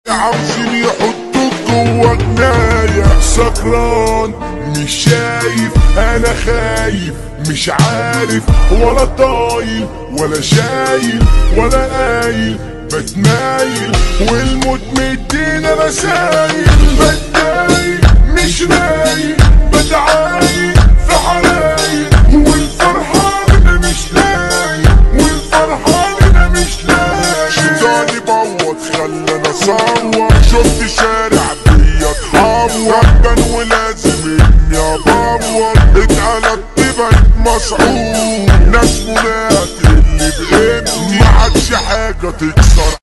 عاوزين يحطوك جوا جناية سكران مش شايف انا خايف مش عارف ولا طايل ولا شايل ولا قايل بتمايل والموت مدينا رسايل بتضايق مش رايق بتعايق في حرايق والفرحان انا مش لايق والفرحان انا مش لايق شيطاني بوط خلاني اصور شفت شارع بيا اتحور كان ولازم اني ابور اتقلبت بقيت مسعود ناس منات اللي بقيت ما عادش حاجه تكسر